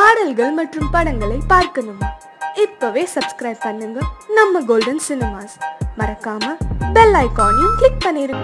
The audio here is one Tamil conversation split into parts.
பாடல்கள் மற்றும் படங்களை பார்க்கணுமா இப்பவே சப்ஸ்கிரைப் பண்ணுங்க நம்ம கோல்டன் சினிமாஸ் மறக்காம பெல் ஐகானையும் கிளிக் பண்ணிருங்க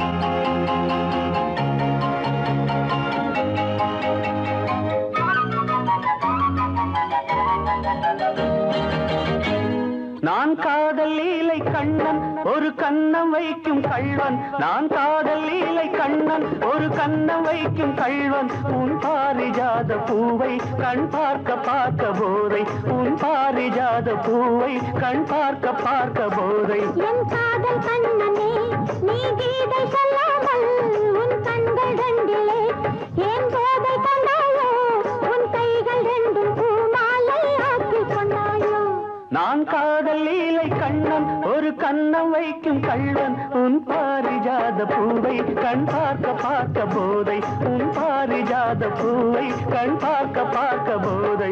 நான் காதல் லீலை கண்ணன் ஒரு கண்ணம் வைக்கும் கள்வன் நான் காதல் லீலை கண்ணன் ஒரு கண்ணம் வைக்கும் கள்வன் உன் பாரிஜாத பூவை கண் பார்க்க பார்க்க போதை உன் பாரிஜாத பூவை கண் பார்க்க பார்க்க போதை என் காதல் கண்ணனே நீ கீதை சொல்லாமல் உன் கண்கள் ரெண்டிலே ஏன் போதை கொண்டாயோ உன் கைகள் ரெண்டும் பூமாலை ஆக்கிக் கொண்டாயோ நான் காதல் லீலை கண்ணன் ஒரு கண்ணம் வைக்கும் கள்வன் உன் பாரிஜாத பூவை கண் பார்க்க பார்க்க போதை உன் பாரிஜாத பூவை கண் பார்க்க பார்க்க போதை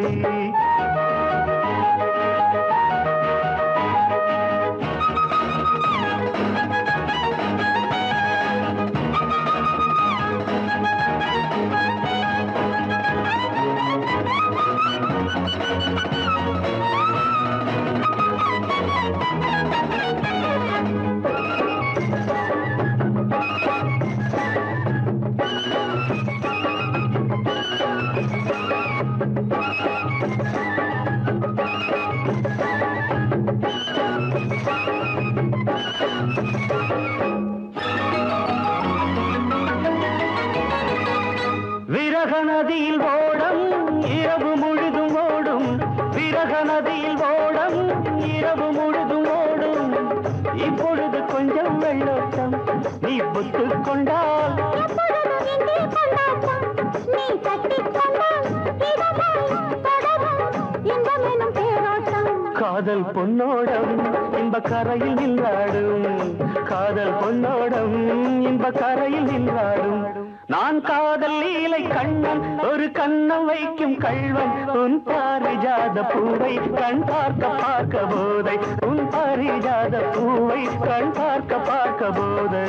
விரக நதியில் ஓடம் இரவு முழுதும் ஓடும் விரக நதியில் ஓடம் இரவு முழுதும் ஓடும் இப்பொழுது கொஞ்சம் வெள்ளோட்டம் நீ புத்துக் கொண்டால் எப்பொழுதும் இங்கே கொண்டாட்டம் நீ கட்டிக் கொண்டால் இதமாய் தொடரும் இன்பமெனும் தேரோட்டம் காதல் பொன்னோடம் இன்ப கரையில் நின்றாடும் காதல் பொன்னோடம் இன்ப கரையில் நின்றாடும் நான் காதல் லீலை கண்ணன் ஒரு கண்ணம் வைக்கும் கள்வன் உன் பாரிஜாத பூவை கண் பார்க்க பார்க்க போதை உன் பாரிஜாத பூவை கண் பார்க்க பார்க்க போதை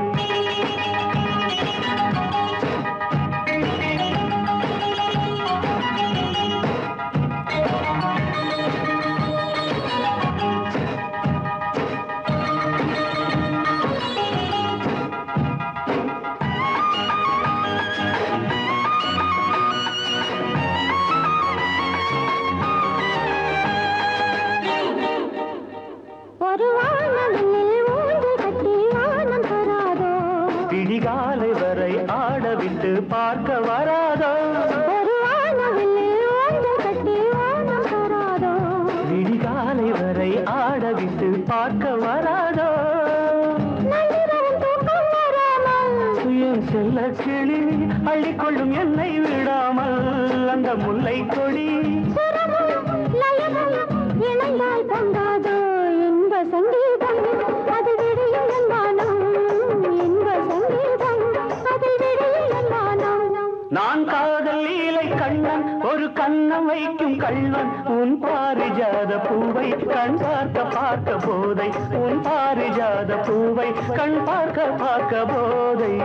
ஒரு வானவில் ஊஞ்சு கட்டி வானம் தராதோ விடிகாலை வரை ஆடவிட்டு பார்க்க வராதோ ஒரு வானவில் ஊஞ்சு கட்டி வானம் தராதோ விடிகாலை வரை ஆடவிட்டு பார்க்க வராதோ நள்ளிரவும் தூக்கம் வராமல் என் செல்ல கிளி அள்ளிக்கொள்ளும் என்னை விடாமல் அந்த முல்லை கொடி சுரமும் லயமும் இணைந்தால் பொங்காதோ இன்ப சங்கீதம் அது விடியும் என்பானம் இன்ப சங்கீதம் அது விடியும் என்பானம் நான் காதல் லீலை கண்ணன் ஒரு கண்ணம் வைக்கும் கள்ளன் உன் பாரிஜாத பூவை கண் பார்க்க பார்க்க போதை உன் பாரிஜாத பூவை கண் பார்க்க பார்க்க போதை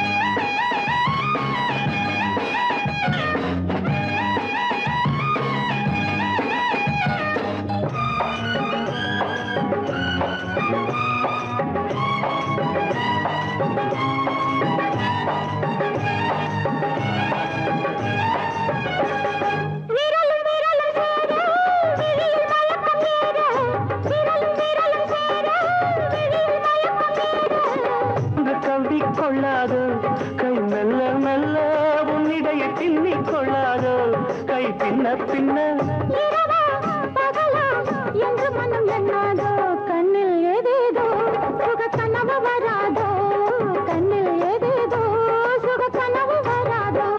விரலும் விரலும் சேர விழியில் மயக்கம் ஏற விரலும் விரலும் சேர விழியில் மயக்கம் ஏற கவி கொள்ளாதோ கை மெல்ல மெல்ல உன்னிடைய பின்னிக் கொள்ளாதோ கை பின்ன பின்ன இரவா பகலா என்று மனம் எண்ணாதோ கண்ணில் ஏதேதோ சுக கனவு வராதோ கண்ணில் ஏதேதோ சுக கனவு வராதோ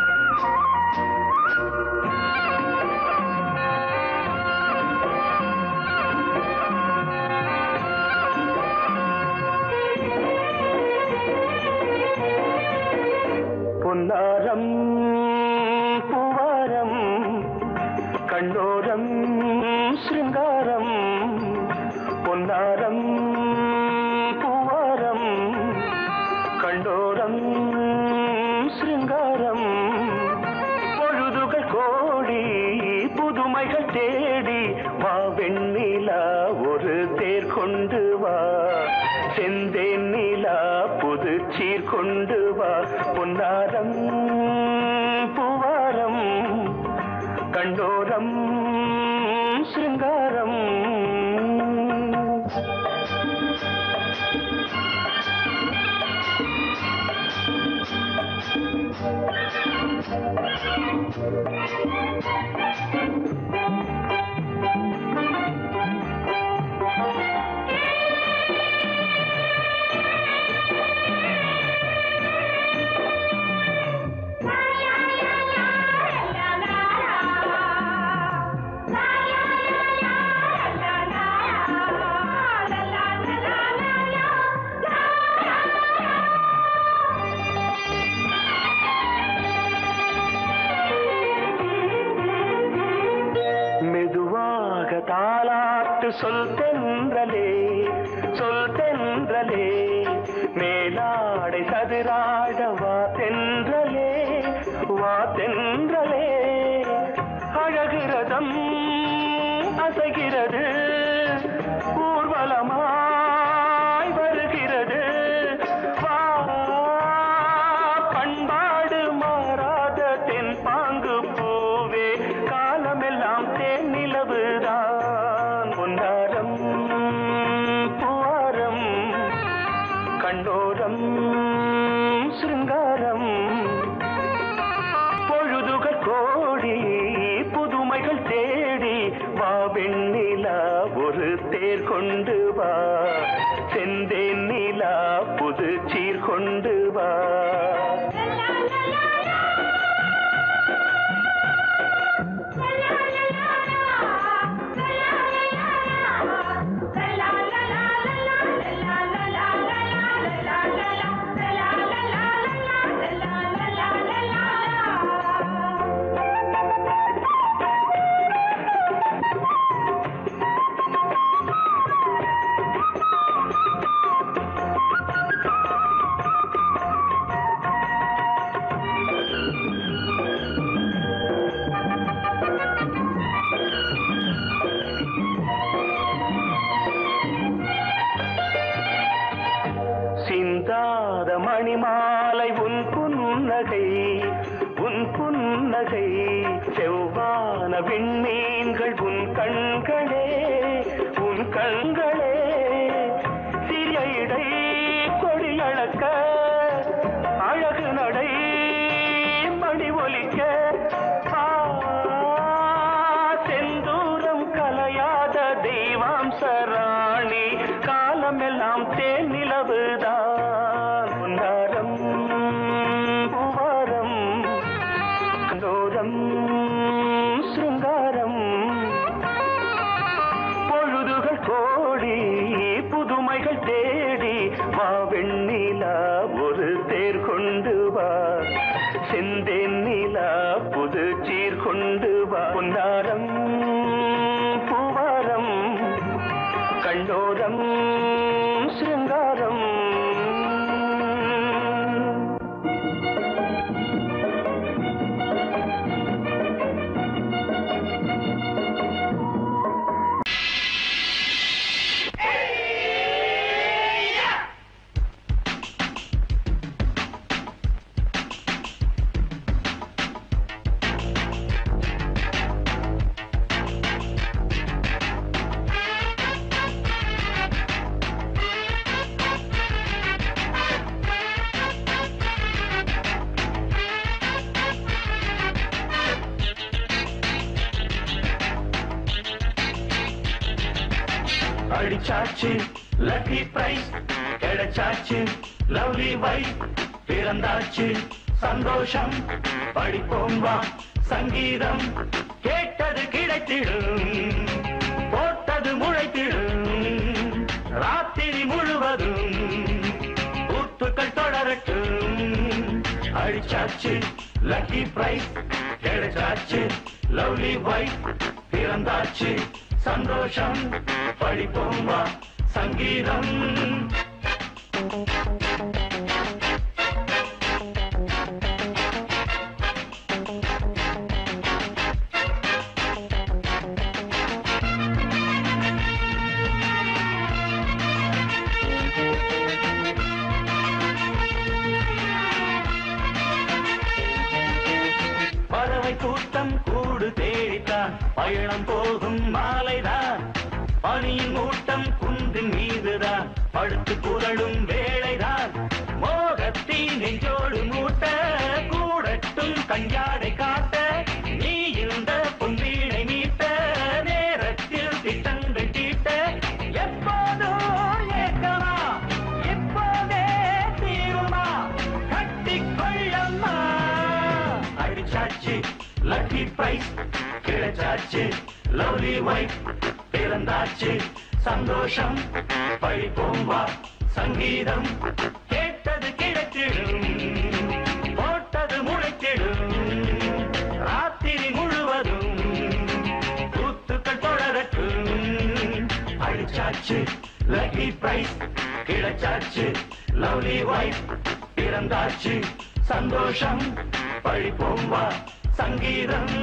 ஆ சிருங்காரம் பொன்னாரம் பூவாரம் கண்டோரம் சிருங்காரம் பொழுதுகள் கோடி புதுமைகள் தேடி வா வெண்ணிலா ஒரு தேர் கொண்டு வா செந்தேன் நிலா புது சீர் கொண்டு வா பொன்னாரம் பூவாரம் கண்டோரம் சிருங்காரம் மெதுவாக தாலாட்டு சொல் தென்றலே சொல் தென்றலே மேலாடை சதுராட வா தென்றலே வா தென்றலே அழகிறதம் அசைகிறது ஊர்வலமாய் வருகிறது வா பண்பாடு மாறாத தென் பாங்கு பூவே காலமெல்லாம் தேன் நிலவுதான் பொன்னாரம் பூவாரம் கண்டோரம் சிருங்காரம் பொழுதுகள் கோடி புதுமைகள் தேடி வா வெண்ணிலா ஒரு தேர் கொண்டு வா செந்தேன் நிலா புது சீர் கொண்டு வா சிந்தாத மணிமாலை உன் புன்னகை உன் புன்னகை செவ்வான விண்மீன்கள் உன் கண்களே உன் கண்களே சிறிய இடை கொடியளக்க அழகு நடை மணி ஒலிக்க ஆ, செந்தூரம் கலையாத தெய்வாம்ச ராணி காலமெல்லாம் தேன் நிலவுதான் பொன்னாரம் பூவாரம் கண்டோரம் சிருங்காரம் பொழுதுகள் கோடி புதுமைகள் தேடி வா வெண்ணிலா ஒரு தேர் கொண்டு வா செந்தேன் நிலா புது சீர் கொண்டு வா பொன்னாரம் பூவாரம் கண்டோரம் சிருங்காரம் அடிச்சாச்சு லக்கி பிரைஸ் கிடைச்சாச்சு லவ்லி வைஃப் பிறந்தாச்சு சந்தோஷம் படிப்போம் வா சங்கீதம் கேட்டது கிடைத்திடும் போட்டது முளைத்திடும் ராத்திரி முழுவதும் ஊத்துக்கள் தொடரட்டும் அடிச்சாச்சு லக்கி பிரைஸ் கிடைச்சாச்சு லவ்லி வைஃப் பிறந்தாச்சு சந்தோஷம் படிப்போம் வா சங்கீதம் பறவை கூட்டம் கூடு தேடித்தான் பயணம் போகும் மாலைதான் பனியின் மூட்டம் குன்றின் மீதுதான் படுத்து புரளும் வேளைதான் மோகத்தின் நெஞ்சோடு மூட்ட கூடட்டும் கஞ்சாடை காட்ட நீ இந்த பொன்வீடை மீட்ட நேரத்தில் திட்டங்கள் தீட்ட எப்போதோ ஏக்கமா இப்போதே தீருமா கட்டிக்கொள்ளம்மா அடிச்சாச்சு லக்கி பிரைஸ் கிடைச்சாச்சு லவ்லி வைஃப் பிறந்தாச்சு சந்தோஷம் படிப்போம் வா சங்கீதம் கேட்டது கிடைத்திடும் போட்டது முளைத்திடும் ராத்திரி முழுவதும் கூத்துக்கள் தொடரட்டும் அடிச்சாச்சு லக்கி பிரைஸ் கிடைச்சாச்சு லவ்லி வைஃப் பிறந்தாச்சு சந்தோஷம் படிப்போம் வா சங்கீதம்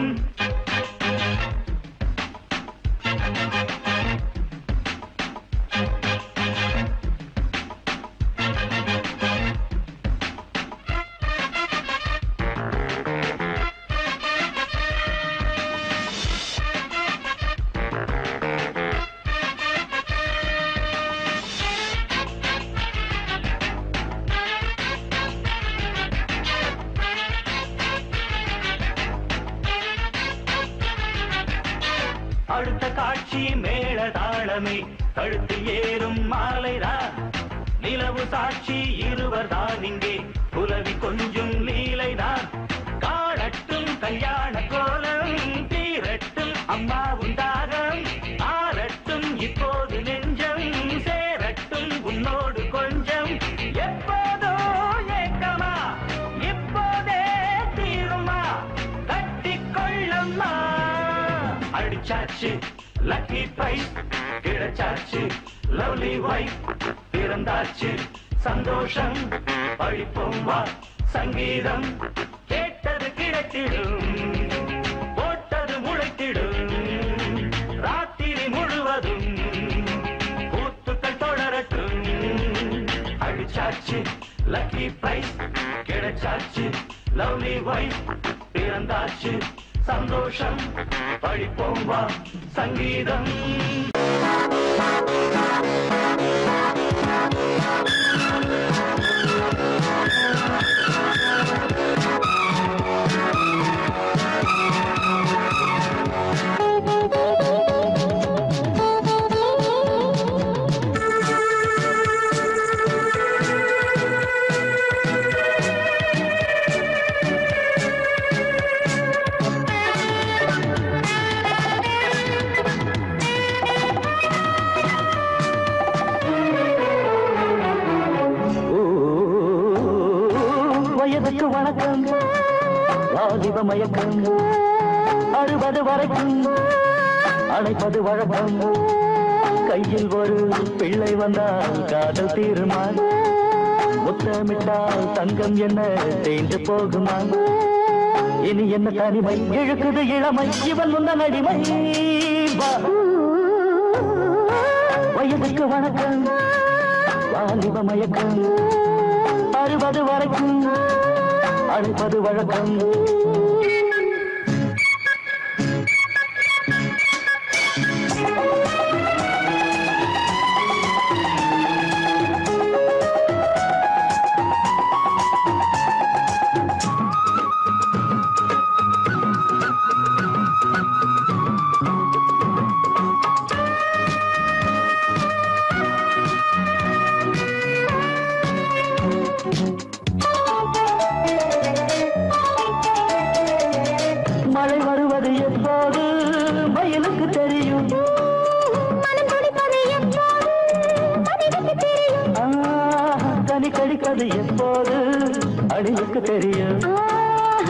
அடுத்த காட்சி மேள தாளமே கழுத்தில் ஏறும் மாலைதான் நிலவு சாட்சி இருவர் தான் இங்கே புலவி கொஞ்சும் லீலைதான் காணட்டும் கல்யாண கோலம் தீரட்டும் அம்மா உண்டாகம் ஆரட்டும் இப்போது நெஞ்சம் சேரட்டும் உன்னோடு கொஞ்சம் எப்போதோ ஏக்கமா இப்போதே தீருமா கட்டிக்கொள்ளம்மா அடிச்சாச்சு லக்கி பிரைஸ் கிடைச்சாச்சு லவ்லி வைஃப் பிறந்தாச்சு சந்தோஷம் படிப்போம் வா சங்கீதம் கேட்டது கிடைத்திடும் போட்டது முளைத்திடும் ராத்திரி முழுவதும் கூத்துக்கள் தொடரட்டும் அடிச்சாச்சு லக்கி பிரைஸ் கிடைச்சாச்சு லவ்லி வைஃப் பிறந்தாச்சு சந்தோஷம் படிப்போம் வா சங்கீதம் வயதுக்கு வணக்கம் வாலிப மயக்கம் அறுபது வரைக்கும் அழைப்பது வழக்கம் கையில் ஒரு பிள்ளை வந்தால் காதல் தீருமா முத்தமிட்டால் தங்கம் என்ன தேய்ந்து போகுமா இனி என்ன தனிமை இழுக்குது இளமை இவன் முன்ன அடிமை வா. வயதுக்கு வணக்கம் வாலிப மயக்கம் அறுபது வரைக்கும் அழைப்பது வழக்கம் மழை வருவது எப்போது மயிலுக்கு தெரியும் மனம் துடிப்பது எப்போது மனிதனுக்கு தெரியும் ஆ, கனி கடிப்பது எப்போது அடிலுக்கு தெரியும் ஆ,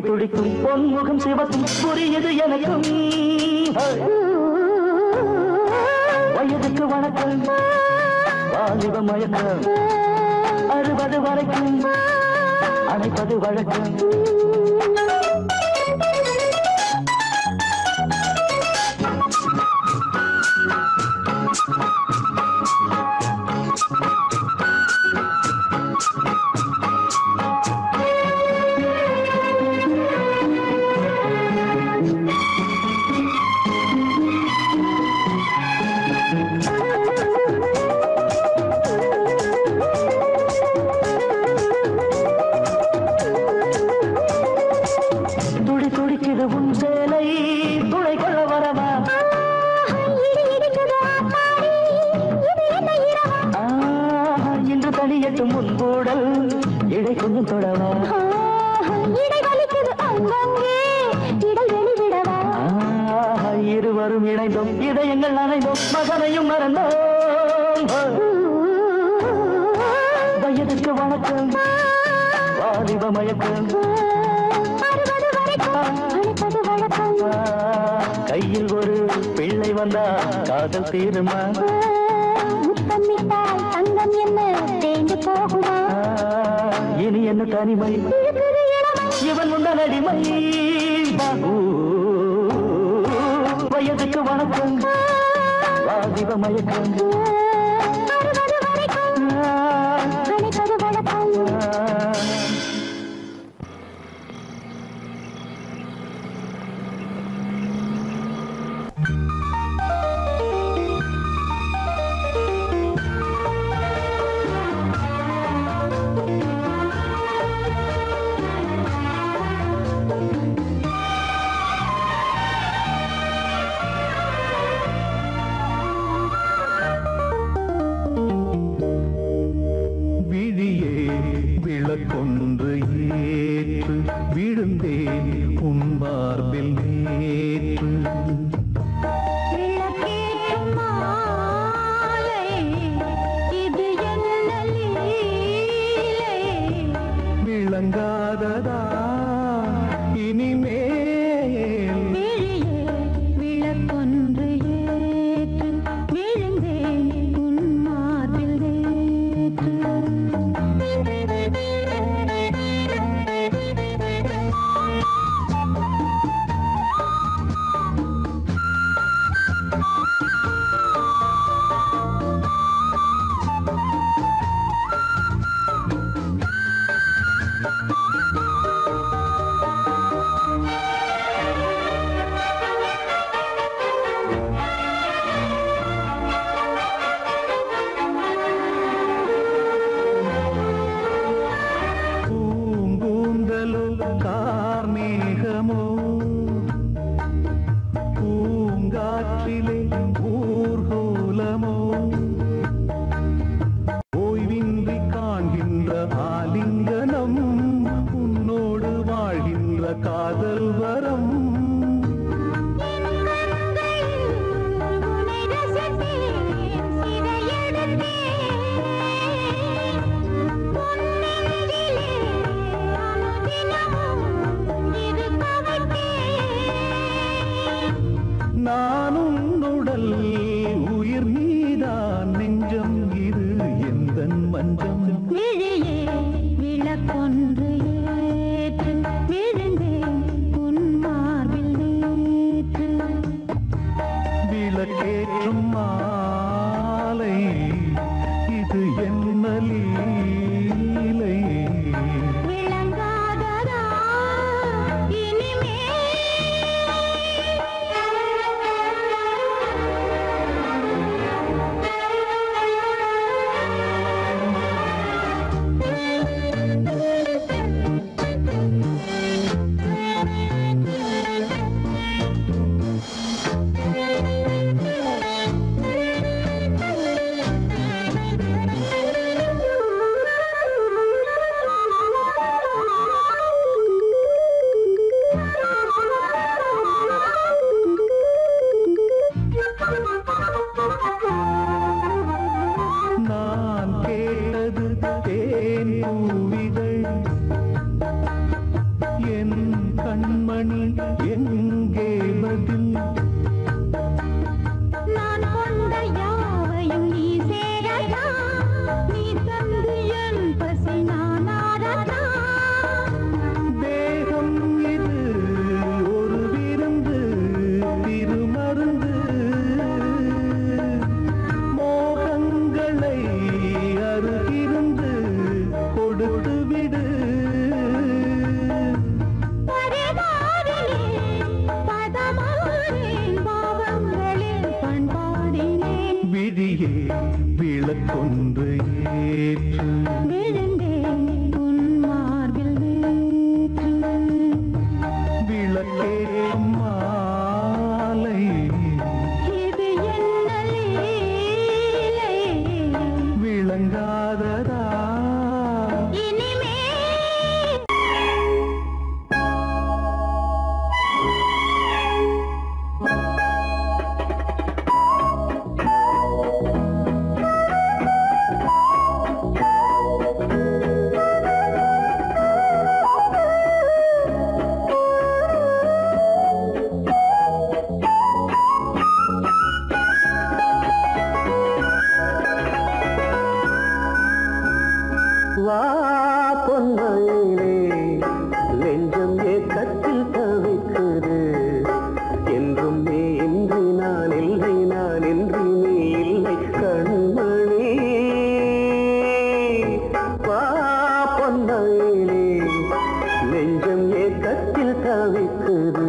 விழி துடிக்கும் பொன்முகம் சிவக்கும் புரியுது எனக்கும் வயதுக்கு வணக்கம் வாலிப மயக்கம் அறுபது வரைக்கும் அணைப்பது வழக்கம் துடி துடிக்குது உன் சேலை துணை கொள்ள வரவா இடி இடிக்குது ஆத்தாடி இது என்ன இரவா ஆ, இன்று தனியட்டும் உன் கூடல் இடை கொஞ்சம் தொடவா இடை வலிக்குது அங்கங்கே இடைவெளி விடவா ஆ, இருவரும் இணைந்தோம் இதயங்கள் நனைந்தோம் மகனையும் மறந்தோம் வயதுக்கு வணக்கம் வாலிப மயக்கம் அறுபது வரைக்கும் அழைப்பது வழக்கம் ஆ, கையில் ஒரு பிள்ளை வந்தா காதல் தீருமா முத்தமிட்டால் தங்கம் என்ன தேஞ்சு போகுமா ஆ, இனி என்ன தனிமை இழுக்குது இளமை இவன் முந்தன் அடிமை பாபு. வயதுக்கு வணக்கம் வாலிப மயக்கம் அறுபது வரைக்கும் ஆ, அழைப்பது வழக்கம் ஆ. விழியே விளக்கொன்று ஏற்று விழுந்தேன் உன் மார்பில் நேற்று விளக்கேற்றும் மாலை இது என்ன லீலை விளங்காததா இனிமேல் விழியே விளக்கொன்று ஏற்று விழுந்தேன் உன் மார்பில் பூங்கூந்தலோ கார்மேகமோ பூங்காற்றிலே ஊர்கோலமோ ஓய்வின்றி காண்கின்ற ஆலிங்கனம் உன்னோடு வாழ்கின்ற காதல் வரம் உன்னை ரசித்தேன் சிறையெடுத்தேன் பொன்னெஞ்சிலே அனுதினமும் இருக்க வைத்தேன் நான் உன்னுடல் உயிர் நீதான் நெஞ்சம் இது எந்தன் மஞ்சம் விழியே விளக்கொன்று ஏற்று விழுந்தேன் உன் மார்பில் நேற்று விளக்கேற்றும் மாலை இது என்ன லீலை விளங்காததா நான் கேட்டது தேன் பூவிதழ் என் கண்மணி எங்கே பதில் நான் கொண்ட யாவையும் நீ சேரதா நீ தந்து என் பசி நான் ஆரதா தேகம் இது ஒரு விருந்து திருமருந்து மோகங்களை அருகிருந்து கொடுத்து விடு பரிவாரினேன் பதமானேன் பாவங்களில் பண்பாடினேன் விழியே விளக்கொன்று ஏற்று விழுந்தேன் உன் மார்பில் நேற்று விளக்கேற்றும் மாலை இது என்ன லீலை விளங்காததா இனிமே வா பொன்மையிலே நெஞ்சம் ஏக்கத்தில் தவிக்குது என்றும் நீ இன்றி நான் இல்லை நான் இன்றி நீ இல்லை கண்மணி வா பொன்மையிலே நெஞ்சம் ஏக்கத்தில் தவிக்குது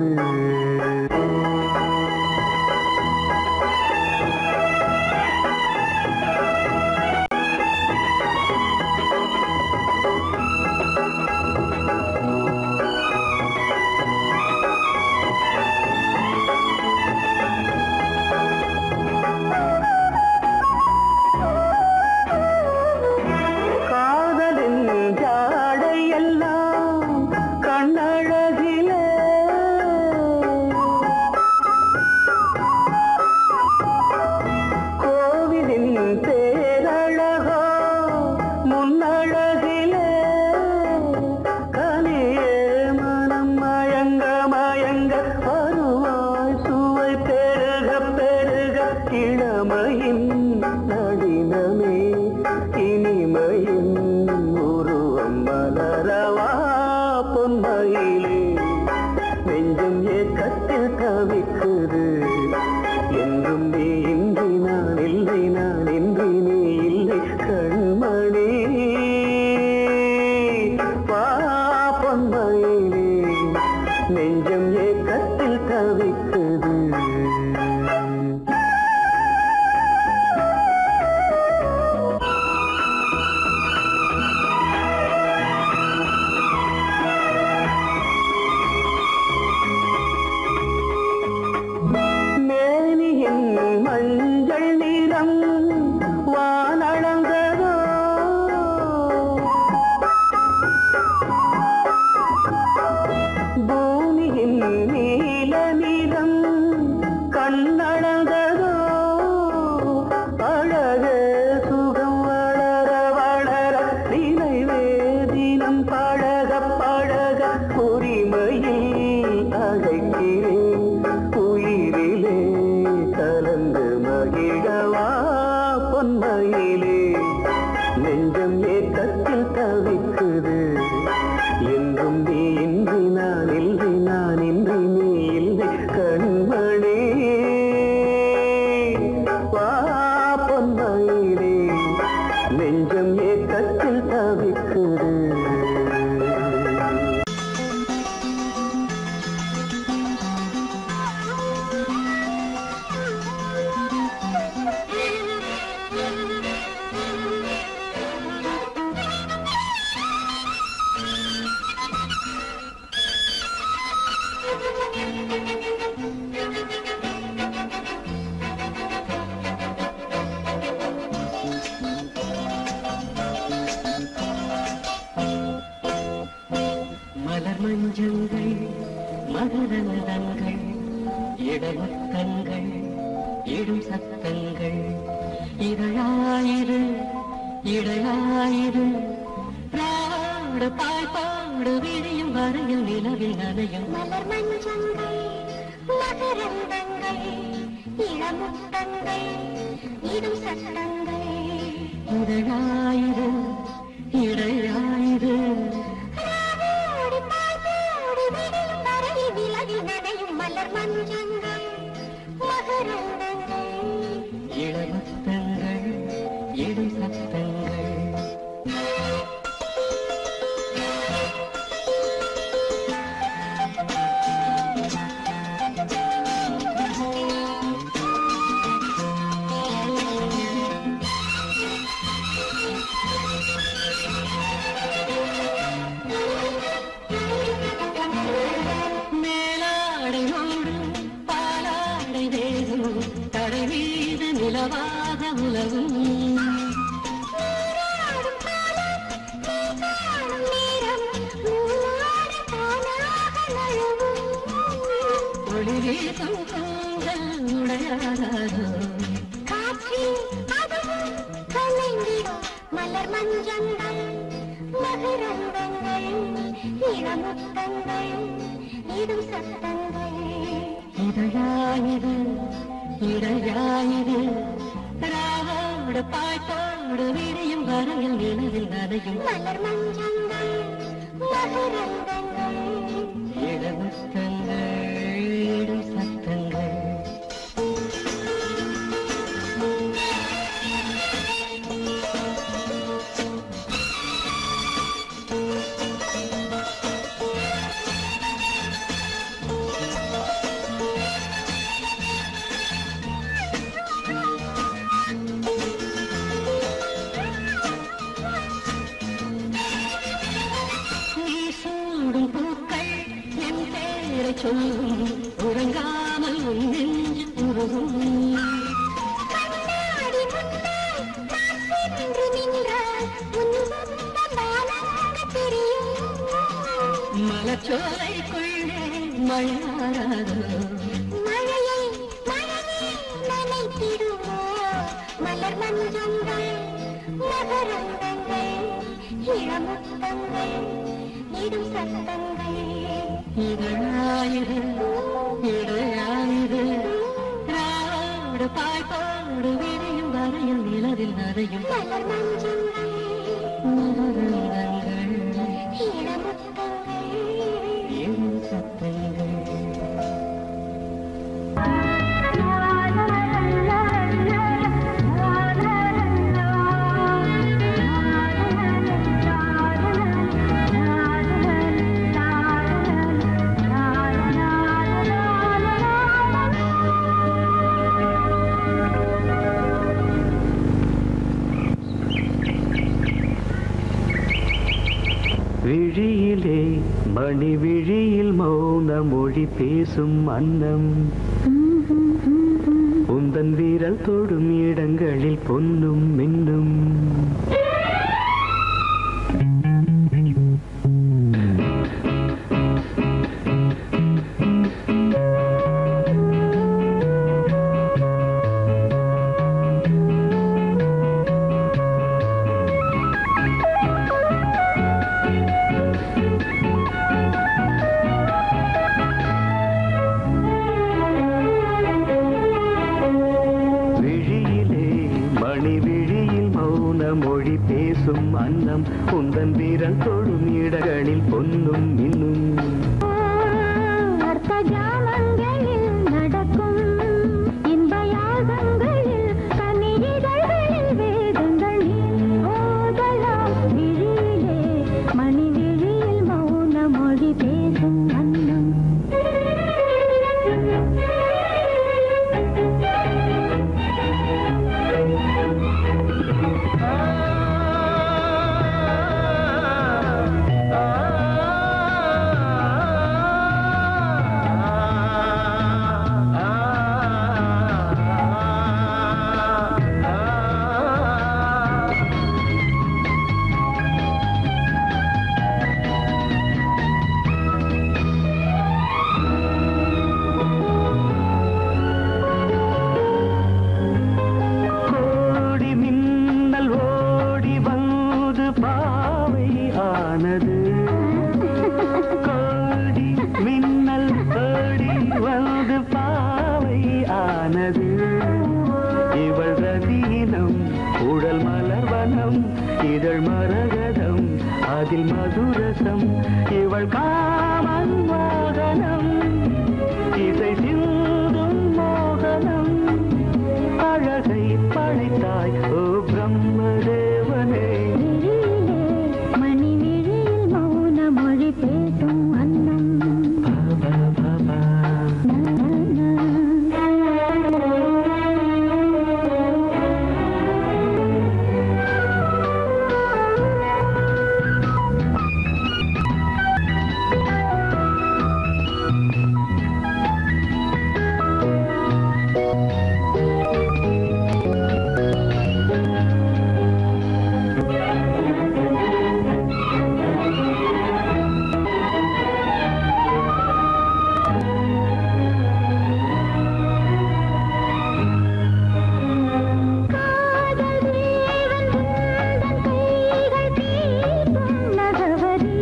காதலின் ஜாடை எல்லாம் கண்ணழகிலே கோவிலின் பேரழகோ முன்னழகிலே கனியே மனம் மயங்க மயங்க வருவாய் சுவை பெருக பெருக இளமையின் நடினமே இனிமையின் உருவம் மலரவா பொன்மையிலே நெஞ்சம் ஏக்கத்தில் தவிக்குது என்றும் நீ இன்றி நான் இல்லை நான் இன்றி நீ இல்லை கண்மணி வா பொன்மையிலே நெஞ்சம் ஏக்கத்தில் தவிக்குது மேனியின் மஞ்சள் நிறம் வானளந்ததோ பூமியின் நீல நிறம் கண்ணளந்ததோ அழக சுகம் வளர வளர நினைவே தினம் பழக பழக உரிமையில் அழைக்கிறேன் உயிரிலே கலந்து மகிழவா பொன்மையிலே நெஞ்சம் ஏக்கத்தில் தவிக்குது என்றும் நீ இன்றி நான் இல்லை நான் இன்றி நீ இல்லை கண்மணி வா பொன்மையிலே நெஞ்சம் ஏக்கத்தில் தவிக்குது மலர் மஞ்சங்கள் மகரந்தங்கள் இடமுத்தங்கள் இடும் சத்தங்கள் இதழாயிரு இடையாயிரு நாடு பாய்ப்பான பாய்ப்பாடு விழியும் வரையில் நிலவில் நனையும் மலர் மஞ்சங்கள் மகரந்தங்கள் இளமுத்தங்கள் இடும் சட்டங்கள் இதழாயிரு இடையாயிரு ஓடி பாய்ந்தோடி விடியும் வரை விலகில் நனையும் மலர் மஞ்சங்கள் மகரந்தங்கள் இளமுத்தங்கள் இடும் சத்தங்கள் மேலாடை ஓடும் பாலாடை வேகும் தடை மீது நிலவாக உலகும் காணும் நேரம் நூலாடு தானாக நழுவும் ஒளி வீசும் கூந்தல் உடையாதோ காற்றில் அதுவும் கலைந்திடும் மலர் மஞ்சங்கள் மகரந்தங்கள் இளமுத்தங்கள் இடும் சத்தங்கள் இதழாயிரு இடையாயிரு ராவோடு பாய்ப்போடு விரியும் வரையில் நிலவில் நனையும் மலர் மஞ்சங்கள் மகரந்தங்கள் இளமுத்தங்கள் இடும் சத்தங்கள் நீ சூடும் பூக்கள் என் பேரை சொல்லும் உறங்காமல் உன் நெஞ்சு உருகும் கண்ணாடி முன்னால் நான் சென்று நின்றால் உன் சொந்தம் தானாக தெரியும் மலச்சோலைக்குள்ளே மழையாராதோ மழையை மழையை நனைத்திடுமோ மலர் மஞ்சங்கள் மகரந்தங்கள் இளமுத்தங்கள் இடும் சத்தங்கள் இதழாயிரு இடையாயிரு ராவோடு பாய்ப்பாடு விரியும் வரையில் நிலவில் நனையும் மலர் மஞ்சங்கள் மகரந்தங்கள் இளமுத்தங்கள் இடும் சத்தங்கள் விழியிலே மணி விழியில் மௌன மொழி பேசும் அன்னம் உந்தன் வீரல் தொடும் இடங்களில் பொன்னும் மின்னும் விழியிலே மணி விழியில் மௌன மொழி பேசும் அன்னம் உந்தன் வீரல் தொடும் இடங்களில் பொன்னும் மின்னும் அர்த்த ஜாமங்களில் நடக்கும் இன்ப யாகங்களில் கனிதழ்களில் வேதங்கள் நீ ஓதலாம் விழியிலே மணி விழியில் மௌன மொழி பேசும் அன்னம் மன்மோகனம் இசை சிந்தும் மோகனம் அழகை படைத்தாய் ஓ பிரம்மதேவனே விழியிலே மணி விழியில் மௌன மொழி பேசும் அன்னம் பா, பா, பா, பா. காதல் தேவன் உந்தன் கைகள் தீட்டும் நகவரி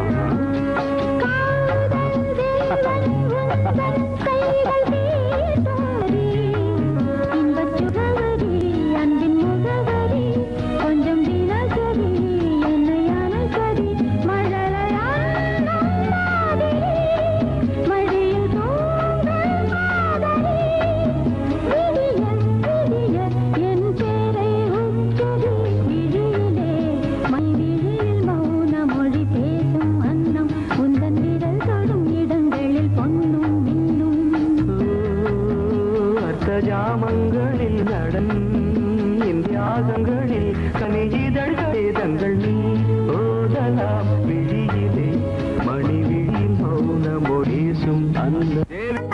காதல் தேவன் உந்தன் கைகள் தீட்டும் நகரி இன்பச் சுகவரி அன்பின் முகவரி கொஞ்சம் தினசரி என்னை அணைக்கடி மழலையாடும் மாதிரி மழையில் தோன்றும் காதலி விடிய விடிய என் பேரை உச்சரி விழியிலே மை விழியில் மௌன மொழி பேசும் அன்னம் உந்தன் விரல் தொடும் இடங்களில் பொன்னும் மின்னும் அர்த்த ஜாமங்களில் நடன் இந்தியாசங்களில் கனிஜிதழ் வேதங்கள் நீ ஓதலாம் விழியிலே மணி விழியில் மௌன மொழேசும் அந்த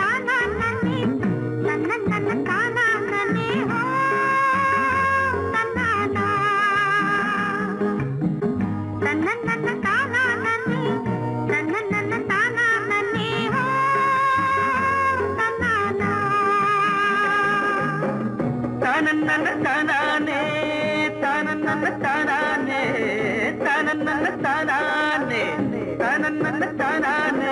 தானன்னன தானானே தானன்னன தானானே தானன்னன தானானே தானன்னன தானானே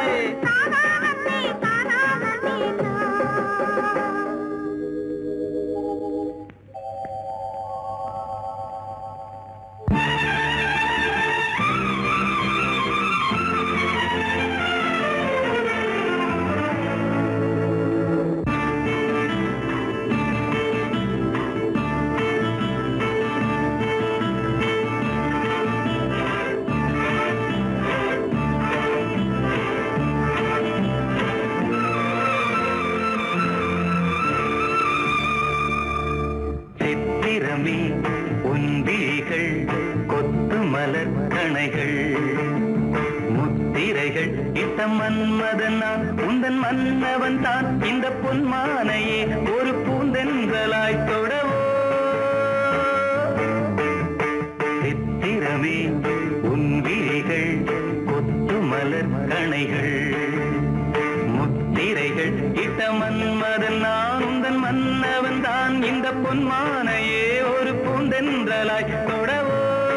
சித்திரமே உன்விழிகள் கொத்து மலர் கணைகள் முத்திரைகள் இட்ட மன்மதன் நான் உந்தன் மன்னவன் தான் இந்த பொன்மானையே ஒரு பூந்தென்றலாய் தொடவோ சித்திரமே உன்விழிகள் கொத்து மலர் கணைகள் முத்திரைகள் இட்ட மன்மதன் நான் உந்தன் மன்னவன் தான் இந்த பொன்மானையே ஒரு பூந்தென்றலாய் தொடவோ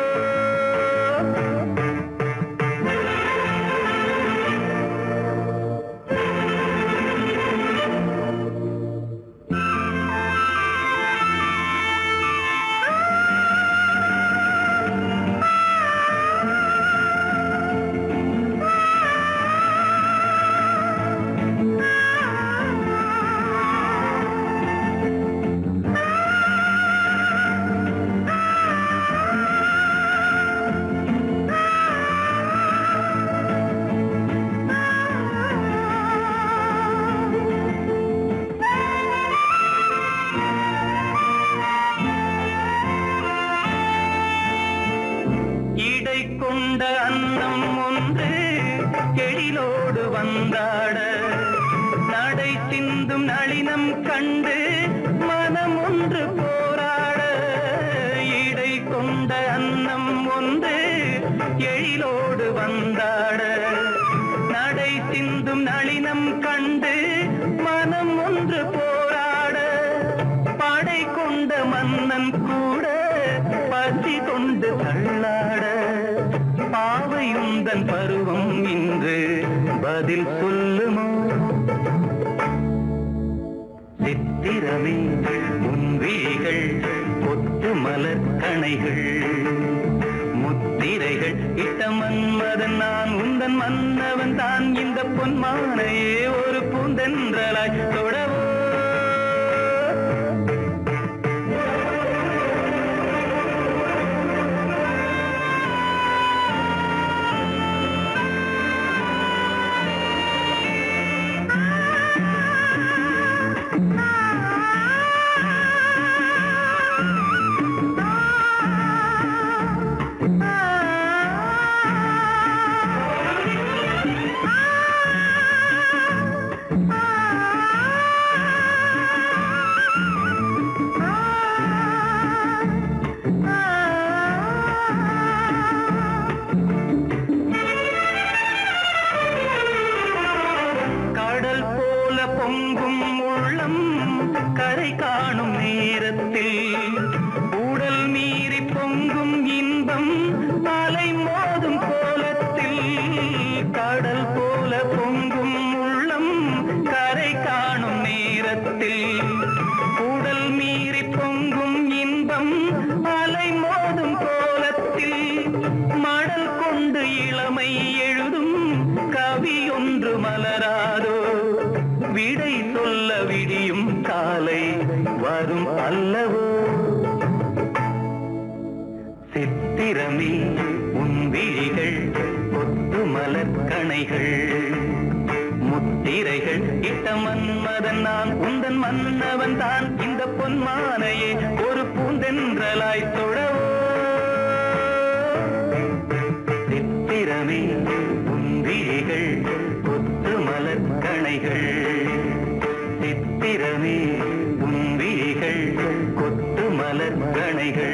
இடை கொண்ட அன்னம் ஒன்று எழிலோடு வந்தாட நடை சிந்தும் நளினம் கண்டு மனம் ஒன்று போராட இடை கொண்ட அன்னம் ஒன்று எழிலோடு வந்தாட நடை சிந்தும் நளினம் கண்டு மனம் ஒன்று போராட படை கொண்ட மன்னன் கூட பசி கொண்டு தள்ளாட பாவையுந்தன் பருவம் இன்று பதில் சொல்லுமோ சித்திரமே முன்விழிகள் கொத்து மலர் கணைகள் முத்து முத்திரைகள் இட்ட மன்மதன் நான் உந்தன் மன்னவன் தான் இந்த பொன்மானையே ஒரு பூந்தென்றலாய் தொடவோ கடல் போல பொங்கும் உள்ளம் கரை காணும் நேரத்தில் உடல் மீறி பொங்கும் இன்பம் அலை மோதும் கோலத்தில் கடல் போல பொங்கும் உள்ளம் கரை காணும் நேரத்தில் உடல் மீறி பொங்கும் இன்பம் அலை மோதும் கோலத்தில் மடல் கொண்டு இளமை எழுதும் கவி ஒன்று மலராதோ விடை சொல்ல விடியும் காலை வரும் அல்லவோ சித்திரமே உன் விழிகள் கொத்து மலர்கணைகள் முத்திரைகள் இட்ட மன்மதன் நான் உந்தன் மன்னவன் தான் இந்த பொன்மானையே ஒரு பூந்தென்றலாய் தொடவோ சித்திரமே உன் விழிகள் கொத்து மலர்கணைகள் சித்திரமே உன் விழிகள் கொத்து மலர்கணைகள்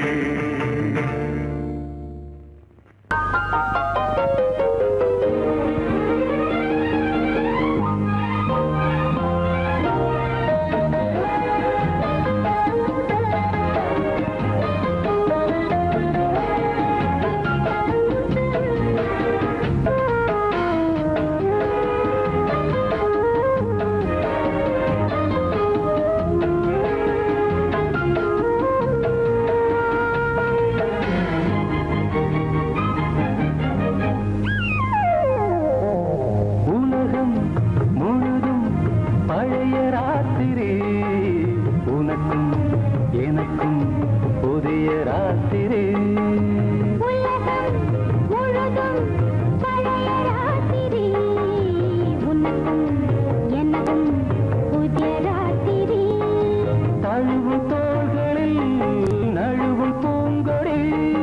உலகம் முழுதும் பழைய ராத்திரி உனக்கும் எனக்கும் புதிய ராத்திரி உலகம் முழுதும் பழைய ராத்திரி உனக்கும் எனக்கும் புதிய ராத்திரி தழுவும் தோள்களில் நழுவும் பூங்கொடி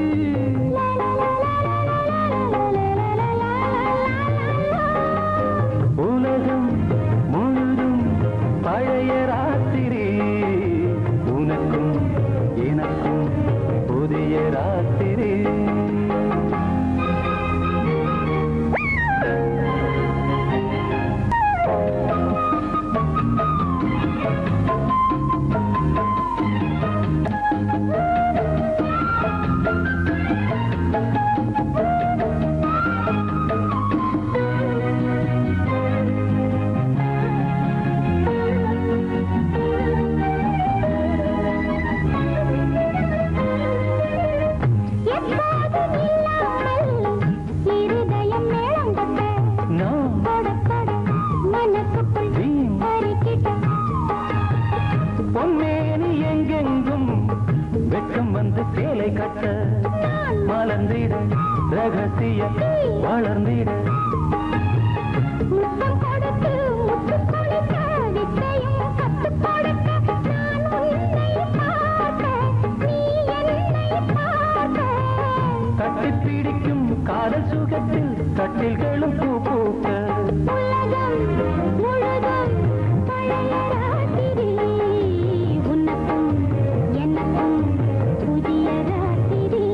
உலகம் முழுதும் பழைய ராத்திரி உனக்கும் எனக்கும் புதிய ராத்திரி எப்போதும் இல்லாமல் இருதயம் மேளம் கொட்ட நான் கொட கொட மனசுக்குள் வீண் கருக்கிட்ட பொன்னேனி எங்கெங்கும் வெட்கம் வந்து சேலை கட்ட மலர்ந்திட ரகசிய வளர்ந்திட முத்தம் கொடுத்து முத்து கொடுக்க வித்தையும் கத்துக் கொடுக்க நான் உன்னை பார்க்க நீ என்னை பார்க்க கட்டி பிடிக்கும் காதல் சுகத்தில் கட்டில்களும் பூ பூக்க உலகம் முழுதும் பழைய ராத்திரி உனக்கும் எனக்கும் புதிய ராத்திரி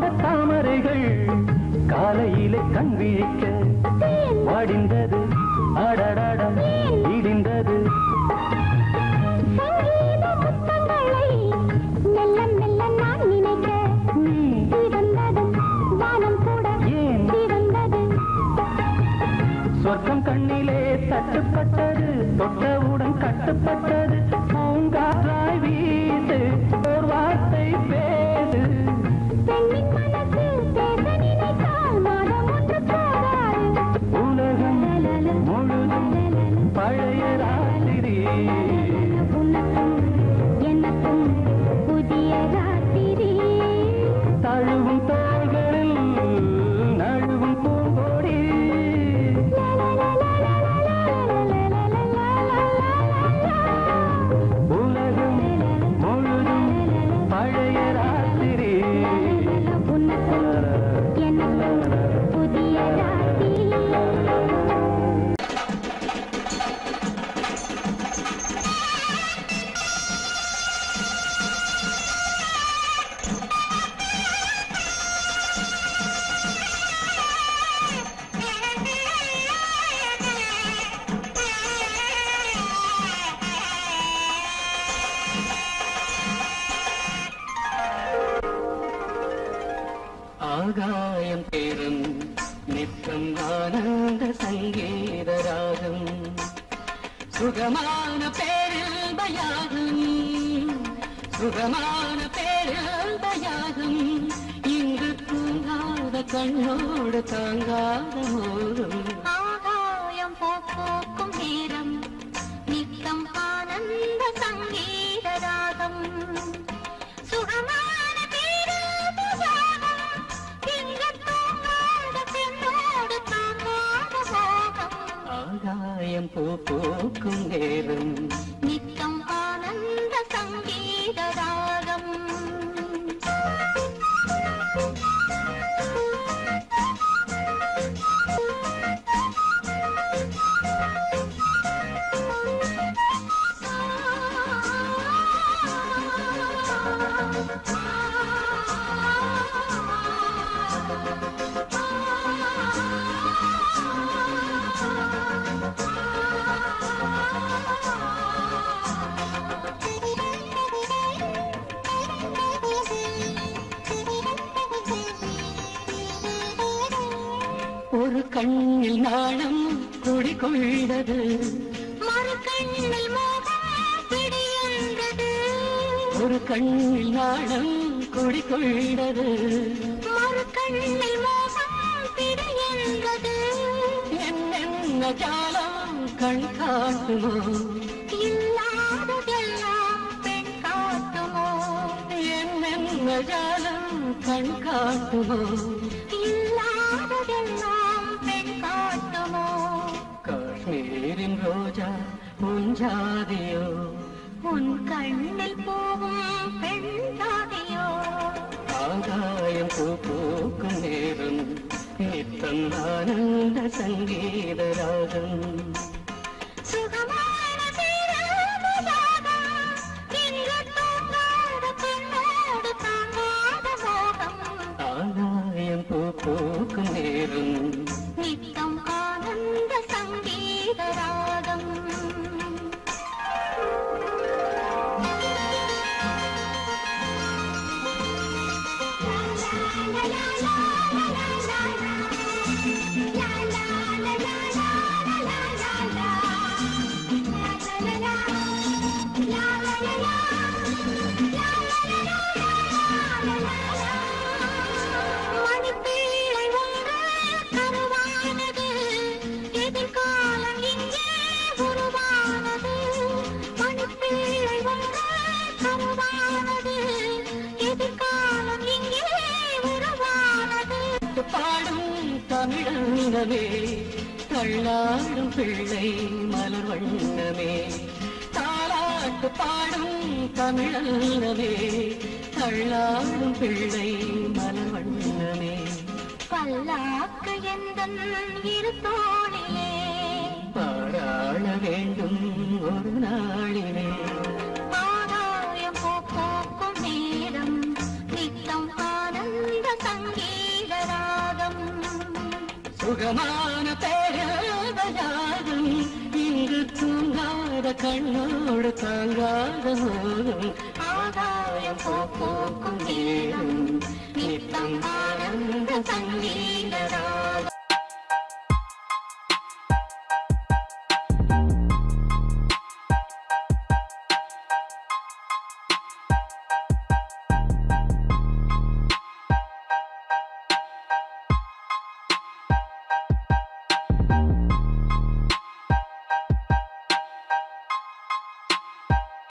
அந்த தாமரைகள் காலையிலே கண் விழிக்க வாடிந்தது அடடடம் இடிந்தது சங்கீத முத்தங்களை மெல்ல மெல்ல நான் நினைக்க சிவந்ததும் வானம் கூட ஏன் சிவந்தது சொர்க்கம் கண்ணிலே தட்டுப்பட்டது தொட்டவுடன் கட்டுப்பட்டது பூங்காற்றாய் வீசு ஒரு வார்த்தை பேசு பெண்ணின் மனசு பேச நினைத்தால் மாதம் ஒன்று போகாது உலகம் முழுதும் பழைய ராத்திரி உனக்கும் எனக்கும் புதிய ராத்திரி தழுவும் தோள்களில் நழுவும் பூங்கோடி உலகம் முழுதும் பழைய ராத்திரி உனக்கும் எனக்கும் புதிய ராத்திரி ஆகாயம் தேரும் நித்தம் ஆனந்த சங்கீத ராகம் சுகமான பேரில் பயாகம் சுகமான பேரில் பயாகம் இங்கு தூங்காத கண்ணோடு தாங்காத மோகம் ஆகாயம் போக்கும் நேரம் நித்தம் ஆனந்த சங்கீத ராகம் சுகமான பேராபசாரம் திங்கள் தூங்காத பெண்ணோடு தாங்காத மோகம் ஆகாயம் பூ பூக்கும் நேரம் நித்தம் ஆனந்த சங்கீத ராகம் ஒரு கண்ணில் நாணம் குடிகொண்டது மறு கண்ணில் மோகம் பிடியுண்டது ஒரு கண்ணில் நாணம் குடிகொண்டது மறு கண்ணில் மோகம் பிடியுண்டது என்னென்ன ஜாலம் கண் காட்டுமோ இல்லாததெல்லாம் பெண் காட்டுமோ என்னென்ன ஜாலம் கண் காட்டுமோ இல்லாததெல்லாம் பெண் காட்டுமோ காஷ்மீரின் ரோஜா முஞ்சாதியோ உன் கண்ணில் போகும் பெண் தாதியோ ஆகாயம் பூ பூக்கும் நேரம் நித்தம் ஆனந்த சங்கீத ராகம் சுகமான பேராபசாரம் இங்கு தூங்காத பெண்ணோடு தாங்காத மோகம் ஆகாயம் பூ பூக்கும் நேரம் நித்தம் ஆனந்த சங்கீத ராகம் மணிப்பிள்ளை ஒன்று கருவானது எதிர்காலம் இங்கே உருவானது மணிப்பிள்ளை ஒன்று கருவானது எதிர்காலம் இங்கே உருவானது பாடும் தமிழங்கமே தள்ளாடும் பிள்ளை மலர் வண்ணமே தாளாட்டு பாடும் தமிழங்கமே தள்ளாடும் பிள்ளை மலர் வண்ணமே பல்லாக்கு எந்தன் இரு தோழிலே பாராள வேண்டும் ஒரு நாளிலே ஆதாயம் போக்கும் நேரம் நித்தம் ஆனந்த சங்க சுகமான பேரதயாகும் இங்கு தூங்காத கண்ணோடு தாங்காத மோகம் ஆதாயம் பூ பூக்கும்